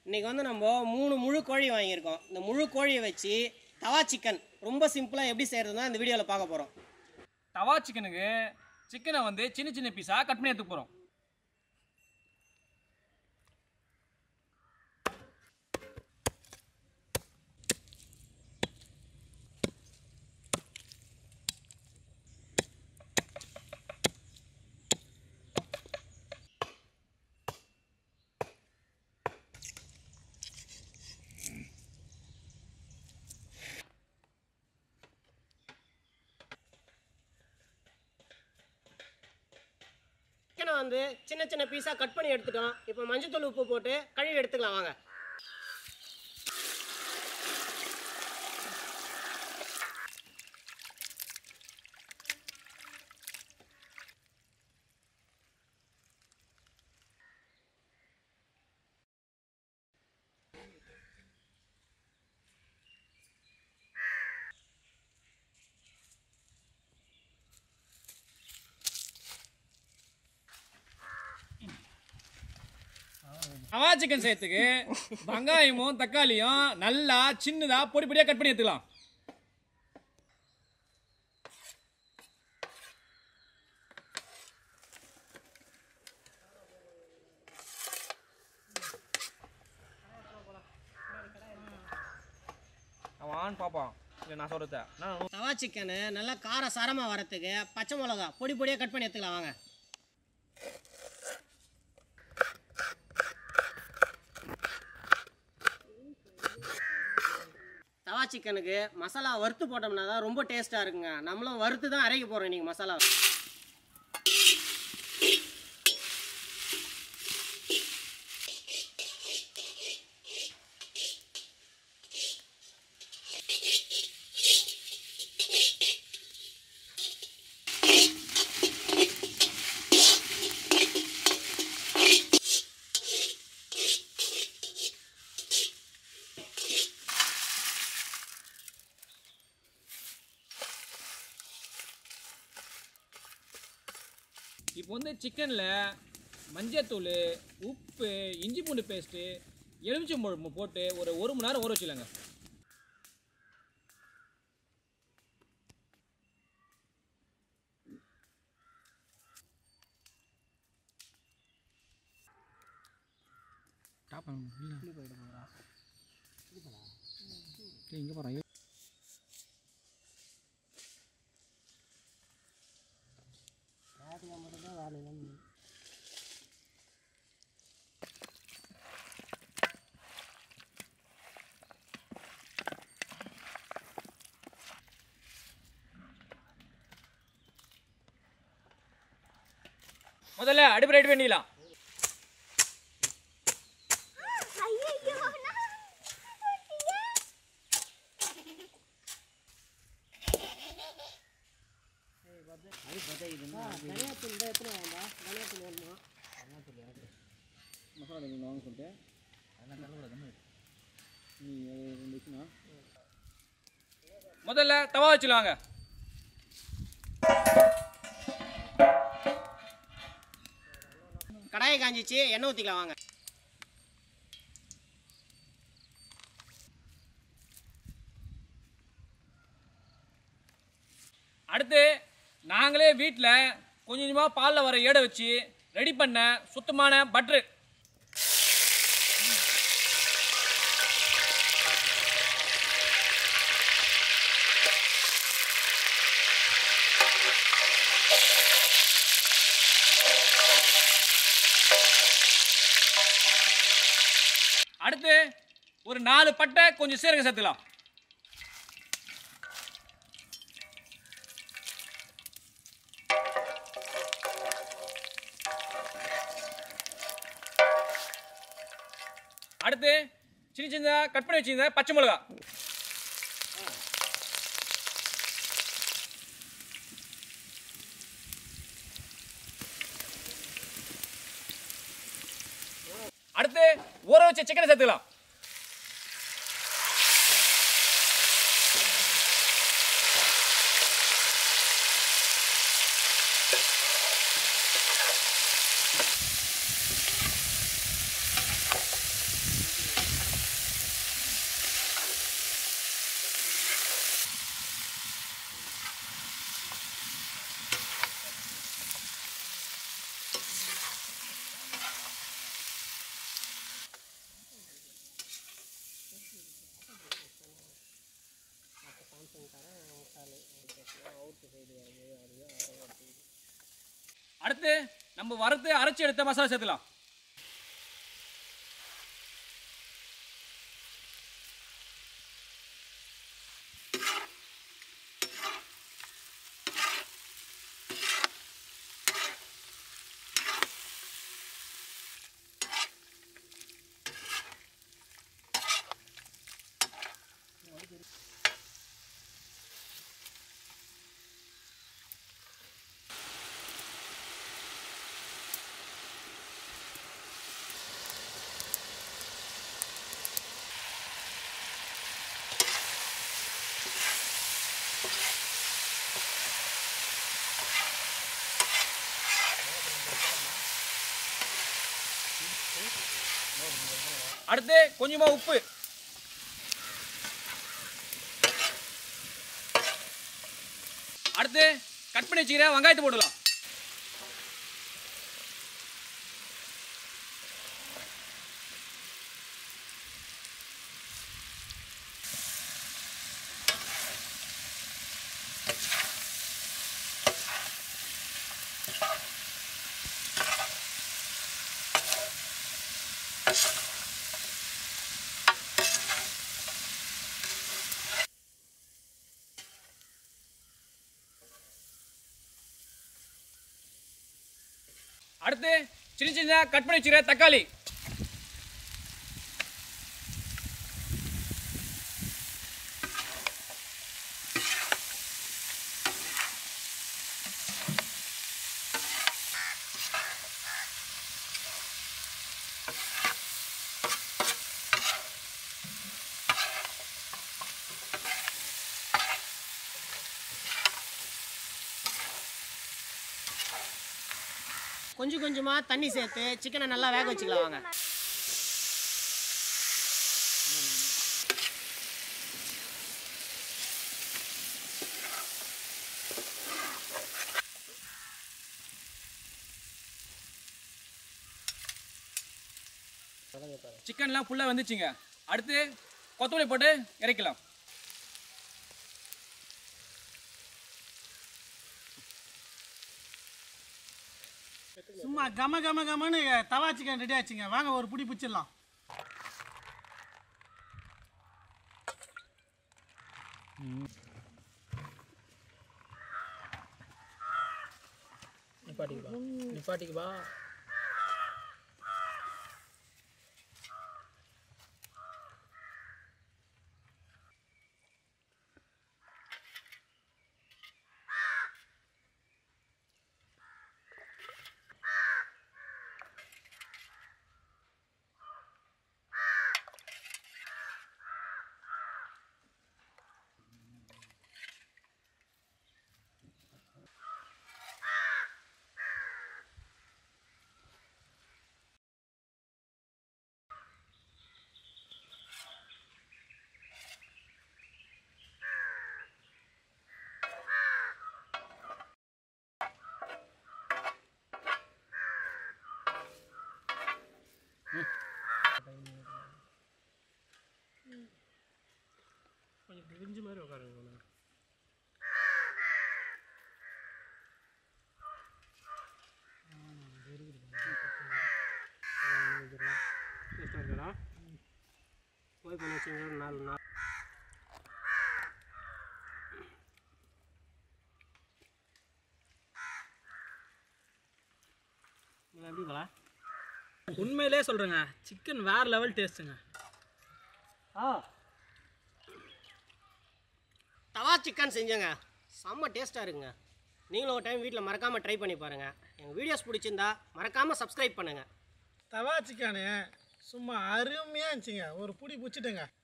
இன்னைக்கு வந்து நம்ம மூணு முழு கோழி வாங்கியிருக்கோம் இந்த முழு கோழியை வச்சு தவா சிக்கன் ரொம்ப சிம்பிளாக எப்படி செய்கிறது தான் இந்த வீடியோவில் பார்க்க போகிறோம் தவா சிக்கனுக்கு சிக்கனை வந்து சின்ன சின்ன பீஸாக கட் பண்ணி எடுத்துக்க போகிறோம் சிக்கனை வந்து சின்ன சின்ன பீஸாக கட் பண்ணி எடுத்துட்டோம் இப்போ மஞ்சத்தூள் உப்பு போட்டு கழுவி எடுத்துக்கலாம் வாங்க தவா சிக்கன் செய்யறதுக்கு வெங்காயமும் தக்காளியும் நல்லா சின்னதாக பொடி பொடியாக கட் பண்ணி எடுத்துக்கலாம் அவன் பாப்பான் இல்லை நான் சொல்கிறத நான் தவா சிக்கனு நல்லா கார சாரமாக வரத்துக்கு பச்சை மிளகா பொடி பொடியாக கட் பண்ணி எடுத்துக்கலாம் வாங்க தவா சிக்கனுக்கு மசாலா வறுத்து போட்டோம்னா தான் ரொம்ப டேஸ்ட்டாக இருக்குங்க நம்மளும் வறுத்து தான் அரைக்க போகிறோம் இன்றைக்கி மசாலா இப்போ வந்து சிக்கனில் மஞ்சத்தூள் உப்பு இஞ்சி பூண்டு பேஸ்ட்டு எலுமிச்சம்பழம் போட்டு ஒரு ஒரு மணி நேரம் ஊற வச்சுலாங்க இங்கே போகிறேன் முதல்ல அடுப்பு ரெடி பண்ணிடலாம் முதல்ல தவா வச்சுலாங்க கடாயை காஞ்சிச்சு எண்ணெய் ஊற்றிக்கலாம் வாங்க அடுத்து நாங்களே வீட்டில் கொஞ்சம் கொஞ்சமாக பாலில் வர ஏடை வச்சு ரெடி பண்ண சுத்தமான பட்ரு அடுத்து ஒரு நாலு பட்டை கொஞ்சம் சீரகம் சேர்த்துக்கலாம் அடுத்து சின்ன சின்னதாக கட் பண்ணி வச்சிருந்த பச்சை மிளகா அடுத்து ஊற வச்ச சிக்கனை சேர்த்துக்கலாம் அடுத்து நம்ம வறுத்து அரைச்சி எடுத்த மசாலா சேர்த்துலாம் அடுத்து கொஞ்சமா உப்பு அடுத்து கட் பண்ணி வச்சுக்கிற வெங்காயத்தை போடலாம் அடுத்து சின்ன சின்ன கட் பண்ணி வச்சுக்கிற தக்காளி கொஞ்சம் கொஞ்சமாக தண்ணி சேர்த்து சிக்கனை நல்லா வேக வச்சுக்கலாம் வாங்க சிக்கன்லாம் ஃபுல்லாக வந்துச்சுங்க அடுத்து கொத்தமல்லி போட்டு இறக்கலாம் சும்மா கம கம கமன்னு தவா சிக்கன் ரெடி ஆச்சுங்க வாங்க ஒரு புடி பிடிச்சிடலாம் நிப்பாட்டிக்குப்பா நிப்பாட்டிக்குப்பா கொஞ்சம் விரிஞ்சு மாதிரி உட்காருங்க போய் பண்ணி வச்சுங்க நாலு நாள் எப்படி போல உண்மையிலே சொல்கிறேங்க சிக்கன் வேற லெவல் டேஸ்ட்டுங்க ஆ தவா சிக்கன் செஞ்சேங்க செம்ம டேஸ்ட்டாக இருக்குங்க நீங்களும் ஒரு டைம் வீட்டில் மறக்காமல் ட்ரை பண்ணி பாருங்கள் எங்கள் வீடியோஸ் பிடிச்சிருந்தா மறக்காமல் சப்ஸ்கிரைப் பண்ணுங்கள் தவா சிக்கனு சும்மா அருமையாக இருந்துச்சுங்க ஒரு புடி பிடிச்சிட்டுங்க